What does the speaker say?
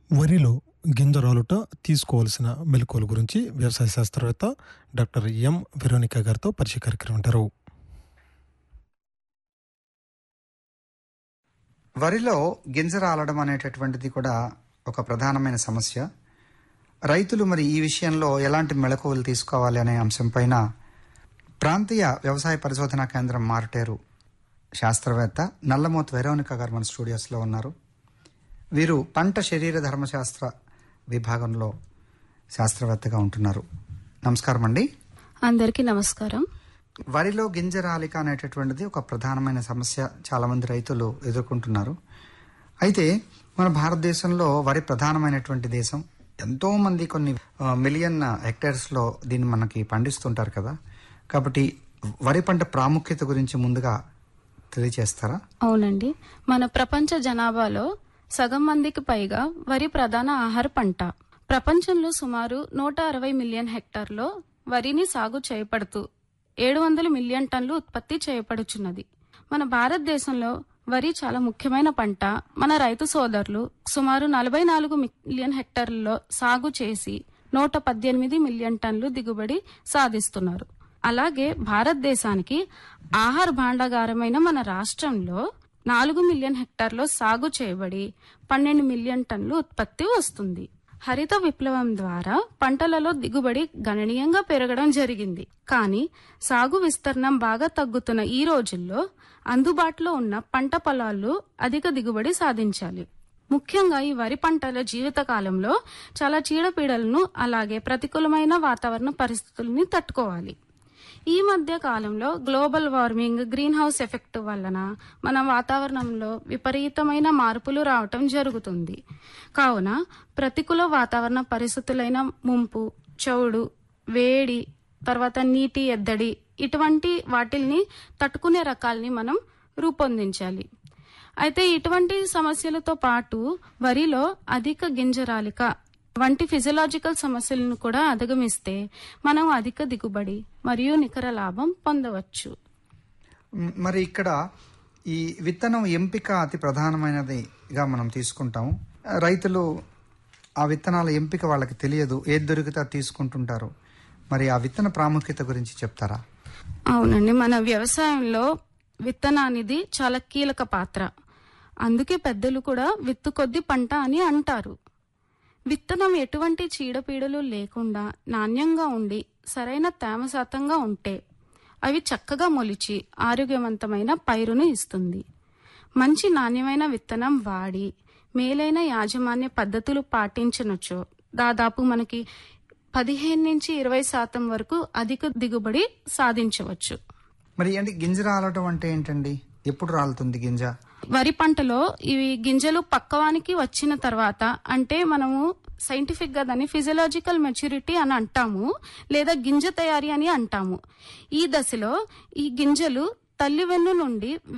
వరిలో గింజ రాలుట తీసుకోవాల్సిన మెలకువల గురించి వ్యవసాయ శాస్త్రవేత్త డాక్టర్ ఎం వెరోనికా గారితో పరిచయ కార్యక్రమం ఉంటారు వరిలో గింజ రాలడం అనేటటువంటిది కూడా ఒక ప్రధానమైన సమస్య రైతులు మరి ఈ విషయంలో ఎలాంటి మెళకువలు తీసుకోవాలి అనే అంశంపైన ప్రాంతీయ వ్యవసాయ పరిశోధనా కేంద్రం మారుటేరు శాస్త్రవేత్త నల్లమోత్ వెరోనిక గారు మన స్టూడియోస్లో ఉన్నారు వీరు పంట శరీర ధర్మశాస్త్ర విభాగంలో శాస్త్రవేత్తగా ఉంటున్నారు నమస్కారం అండి అందరికీ నమస్కారం వరిలో గింజ రాలిక అనేటటువంటిది ఒక ప్రధానమైన సమస్య చాలా మంది రైతులు ఎదుర్కొంటున్నారు అయితే మన భారతదేశంలో వరి ప్రధానమైనటువంటి దేశం ఎంతో మంది కొన్ని ఆ, మిలియన్ హెక్టేర్స్ లో దీన్ని మనకి పండిస్తుంటారు కదా కాబట్టి వరి పంట ప్రాముఖ్యత గురించి ముందుగా తెలియజేస్తారా అవునండి మన ప్రపంచ జనాభాలో సగం మందికి పైగా వరి ప్రధాన ఆహార పంట ప్రపంచంలో సుమారు నూట అరవై మిలియన్ హెక్టార్లో వరిని సాగు చేయబడుతూ ఏడు వందల మిలియన్ టన్నులు ఉత్పత్తి చేయబడుచున్నది మన భారతదేశంలో వరి చాలా ముఖ్యమైన పంట మన రైతు సోదరులు సుమారు నలభై నాలుగు మిలియన్ హెక్టార్లలో సాగు చేసి నూట పద్దెనిమిది మిలియన్ టన్నులు దిగుబడి సాధిస్తున్నారు అలాగే భారతదేశానికి ఆహార భాండాగారమైన మన రాష్ట్రంలో నాలుగు మిలియన్ హెక్టార్లో సాగు చేయబడి పన్నెండు మిలియన్ టన్నులు ఉత్పత్తి వస్తుంది హరిత విప్లవం ద్వారా పంటలలో దిగుబడి గణనీయంగా పెరగడం జరిగింది కానీ సాగు విస్తీర్ణం బాగా తగ్గుతున్న ఈ రోజుల్లో అందుబాటులో ఉన్న పంట పొలాలు అధిక దిగుబడి సాధించాలి ముఖ్యంగా ఈ వరి పంటల జీవితకాలంలో చాలా చీడపీడలను అలాగే ప్రతికూలమైన వాతావరణ పరిస్థితుల్ని తట్టుకోవాలి ఈ మధ్య కాలంలో global warming greenhouse effect వలన మన వాతావరణంలో విపరీతమైన మార్పులు రావటం జరుగుతుంది కావున ప్రతికూల వాతావరణ పరిస్థితులైన ముంపు చౌడు వేడి తర్వాత నీటి ఎద్దడి ఇటువంటి వాటిల్ని తట్టుకునే రకాల్ని మనం రూపొందించాలి అయితే ఇటువంటి సమస్యలతో పాటు వరిలో అధిక గింజరాలిక వంటి ఫిజియలాజికల్ సమస్యలను కూడా అధిగమిస్తే మనం అధిక దిగుబడి మరియు నికర లాభం పొందవచ్చు మ్, మరి ఇక్కడ ఈ విత్తనం ఎంపిక అతి ప్రధానమైనదిగా మనం తీసుకుంటాం రైతులు ఆ విత్తనాల ఎంపిక వాళ్ళకి తెలియదు ఏది దొరికితే అది తీసుకుంటుంటారు మరి ఆ విత్తన ప్రాముఖ్యత గురించి చెప్తారా అవునండి మన వ్యవసాయంలో విత్తనానిది చాలా కీలక పాత్ర అందుకే పెద్దలు కూడా విత్తు కొద్ది పంట అని అంటారు విత్తనం ఎటువంటి చీడపీడలు లేకుండా నాణ్యంగా ఉండి సరైన తేమ శాతంగా ఉంటే అవి చక్కగా మొలిచి ఆరోగ్యవంతమైన పైరును ఇస్తుంది మంచి నాణ్యమైన విత్తనం వాడి మేలైన యాజమాన్య పద్ధతులు పాటించినచో దాదాపు మనకి పదిహేను నుంచి ఇరవై శాతం వరకు అధిక దిగుబడి సాధించవచ్చు మరి అంటే గింజ రాలటం అంటే ఏంటండి ఎప్పుడు రాలుతుంది గింజ వరి పంటలో ఇవి గింజలు పక్కవానికి వచ్చిన తర్వాత అంటే మనము సైంటిఫిక్ గా దాన్ని ఫిజియలాజికల్ మెచ్యూరిటీ అని అంటాము లేదా గింజ తయారీ అని అంటాము ఈ దశలో ఈ గింజలు తల్లి వెన్ను నుండి